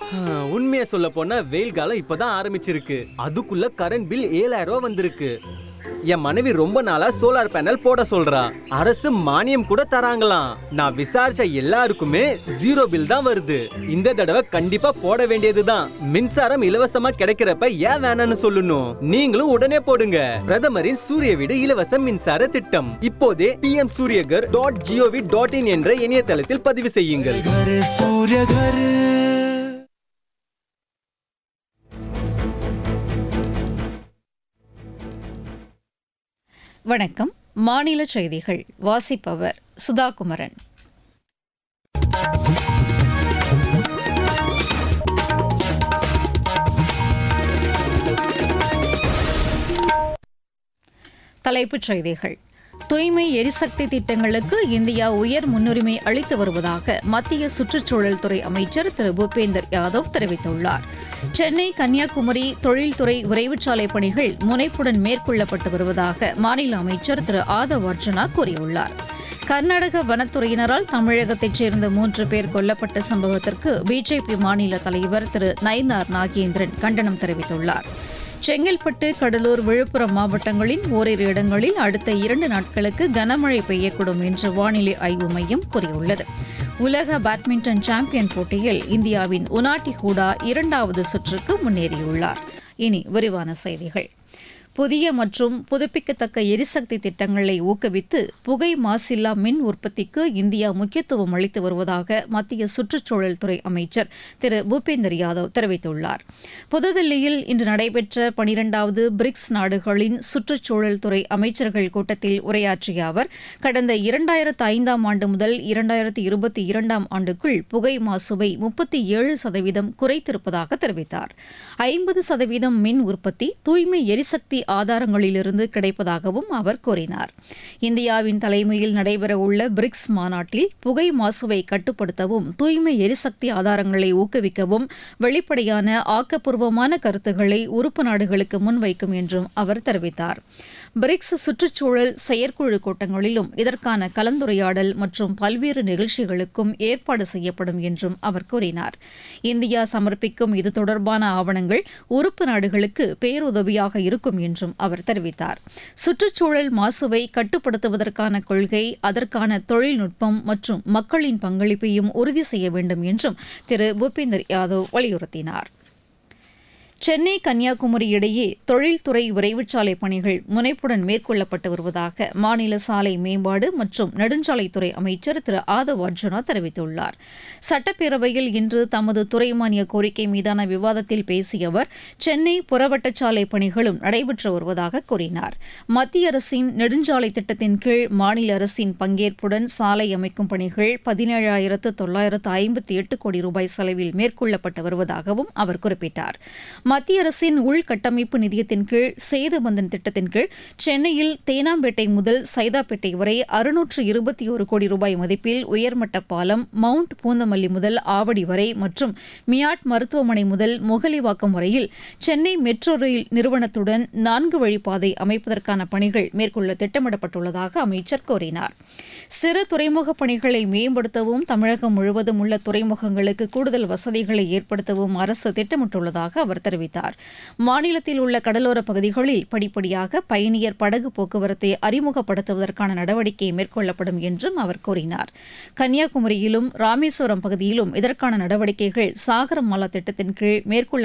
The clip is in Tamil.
உண்மையை சொல்ல போனா வெயில் காலம் இப்பதான் ஆரம்பிச்சிருக்கு அதுக்குள்ள கரண்ட் பில் ஏழாயிரம் ரூபாய் வந்திருக்கு என் மனைவி ரொம்ப நாளா சோலார் பேனல் போட சொல்றா அரசு மானியம் கூட தராங்களாம் நான் விசாரிச்ச எல்லாருக்குமே ஜீரோ பில் தான் வருது இந்த தடவை கண்டிப்பா போட வேண்டியதுதான் மின்சாரம் இலவசமா கிடைக்கிறப்ப ஏன் வேணாம்னு சொல்லணும் நீங்களும் உடனே போடுங்க பிரதமரின் சூரிய வீடு இலவச மின்சார திட்டம் இப்போதே PM Suryaghar dot gov dot in என்ற இணையதளத்தில் பதிவு செய்யுங்கள் घर सूर्य घर வணக்கம் மாநில செய்திகள் வாசிப்பவர் சுதா குமரன் தலைப்புச் செய்திகள் தூய்மை எரிசக்தி திட்டங்களுக்கு இந்தியா உயர் முன்னுரிமை அளித்து வருவதாக மத்திய சுற்றுச்சூழல் துறை அமைச்சர் திரு பூபேந்தர் யாதவ் தெரிவித்துள்ளார் சென்னை கன்னியாகுமரி தொழில்துறை விரைவுச்சாலை பணிகள் முனைப்புடன் மேற்கொள்ளப்பட்டு வருவதாக மாநில அமைச்சர் திரு ஆதவ் அர்ஜுனா கூறியுள்ளார் கர்நாடக வனத்துறையினரால் தமிழகத்தைச் சேர்ந்த மூன்று பேர் கொல்லப்பட்ட சம்பவத்திற்கு பிஜேபி மாநில தலைவர் திரு நயினார் நாகேந்திரன் கண்டனம் தெரிவித்துள்ளார் செங்கல்பட்டு கடலூர் விழுப்புரம் மாவட்டங்களின் ஓரிரு இடங்களில் அடுத்த இரண்டு நாட்களுக்கு கனமழை பெய்யக்கூடும் என்று வானிலை ஆய்வு மையம் கூறியுள்ளது உலக பேட்மிண்டன் சாம்பியன் போட்டியில் இந்தியாவின் உனாட்டி ஹூடா இரண்டாவது சுற்றுக்கு முன்னேறியுள்ளார் இனி விரிவான செய்திகள் புதிய மற்றும் புதுப்பிக்கத்தக்க எரிசக்தி திட்டங்களை ஊக்குவித்து புகை மாசில்லா மின் உற்பத்திக்கு இந்தியா முக்கியத்துவம் அளித்து வருவதாக மத்திய சுற்றுச்சூழல் துறை அமைச்சர் திரு பூபேந்தர் யாதவ் தெரிவித்துள்ளார் புதுதில்லியில் இன்று நடைபெற்ற பனிரெண்டாவது பிரிக்ஸ் நாடுகளின் சுற்றுச்சூழல் துறை அமைச்சர்கள் கூட்டத்தில் உரையாற்றிய அவர் கடந்த இரண்டாயிரத்து ஐந்தாம் ஆண்டு முதல் இரண்டாயிரத்து இருபத்தி இரண்டாம் ஆண்டுக்குள் புகை மாசுவை முப்பத்தி ஏழு சதவீதம் குறைத்திருப்பதாக தெரிவித்தார் ஐம்பது சதவீதம் மின் உற்பத்தி தூய்மை எரிசக்தி ஆதாரங்களிலிருந்து கிடைப்பதாகவும் அவர் கூறினார் இந்தியாவின் தலைமையில் நடைபெறவுள்ள பிரிக்ஸ் மாநாட்டில் புகை மாசுவை கட்டுப்படுத்தவும் தூய்மை எரிசக்தி ஆதாரங்களை ஊக்குவிக்கவும் வெளிப்படையான ஆக்கப்பூர்வமான கருத்துக்களை உறுப்பு நாடுகளுக்கு முன்வைக்கும் என்றும் அவர் தெரிவித்தார் பிரிக்ஸ் சுற்றுச்சூழல் செயற்குழு கூட்டங்களிலும் இதற்கான கலந்துரையாடல் மற்றும் பல்வேறு நிகழ்ச்சிகளுக்கும் ஏற்பாடு செய்யப்படும் என்றும் அவர் கூறினார் இந்தியா சமர்ப்பிக்கும் இது தொடர்பான ஆவணங்கள் உறுப்பு நாடுகளுக்கு பேருதவியாக இருக்கும் என்றும் அவர் தெரிவித்தார் சுற்றுச்சூழல் மாசுவை கட்டுப்படுத்துவதற்கான கொள்கை அதற்கான தொழில்நுட்பம் மற்றும் மக்களின் பங்களிப்பையும் உறுதி செய்ய வேண்டும் என்றும் திரு பூபேந்தர் யாதவ் வலியுறுத்தினார் சென்னை கன்னியாகுமரி இடையே தொழில்துறை விரைவுச்சாலை பணிகள் முனைப்புடன் மேற்கொள்ளப்பட்டு வருவதாக மாநில சாலை மேம்பாடு மற்றும் நெடுஞ்சாலைத்துறை அமைச்சர் திரு ஆதவ் அர்ஜுனா தெரிவித்துள்ளார் சட்டப்பேரவையில் இன்று தமது துறை மானிய கோரிக்கை மீதான விவாதத்தில் பேசிய அவர் சென்னை புறவட்டச்சாலை பணிகளும் நடைபெற்று வருவதாக கூறினார் மத்திய அரசின் நெடுஞ்சாலை திட்டத்தின் கீழ் மாநில அரசின் பங்கேற்புடன் சாலை அமைக்கும் பணிகள் பதினேழாயிரத்து தொள்ளாயிரத்து ஐம்பத்தி எட்டு கோடி ரூபாய் செலவில் மேற்கொள்ளப்பட்டு வருவதாகவும் அவர் குறிப்பிட்டார் மத்திய அரசின் உள்கட்டமைப்பு நிதியத்தின் கீழ் சேதுபந்தன் திட்டத்தின் கீழ் சென்னையில் தேனாம்பேட்டை முதல் சைதாப்பேட்டை வரை அறுநூற்று இருபத்தி ஒரு கோடி ரூபாய் மதிப்பில் உயர்மட்ட பாலம் மவுண்ட் பூந்தமல்லி முதல் ஆவடி வரை மற்றும் மியாட் மருத்துவமனை முதல் முகலிவாக்கம் வரையில் சென்னை மெட்ரோ ரயில் நிறுவனத்துடன் நான்கு வழிப்பாதை அமைப்பதற்கான பணிகள் மேற்கொள்ள திட்டமிடப்பட்டுள்ளதாக அமைச்சர் கூறினார் சிறு துறைமுக பணிகளை மேம்படுத்தவும் தமிழகம் முழுவதும் உள்ள துறைமுகங்களுக்கு கூடுதல் வசதிகளை ஏற்படுத்தவும் அரசு திட்டமிட்டுள்ளதாக அவர் தெரிவித்தார் மாநிலத்தில் உள்ள கடலோர பகுதிகளில் படிப்படியாக பயணியர் படகு போக்குவரத்தை அறிமுகப்படுத்துவதற்கான நடவடிக்கை மேற்கொள்ளப்படும் என்றும் அவர் கூறினார் கன்னியாகுமரியிலும் ராமேஸ்வரம் பகுதியிலும் இதற்கான நடவடிக்கைகள் சாகரமாலா திட்டத்தின் கீழ் மேற்கொள்ள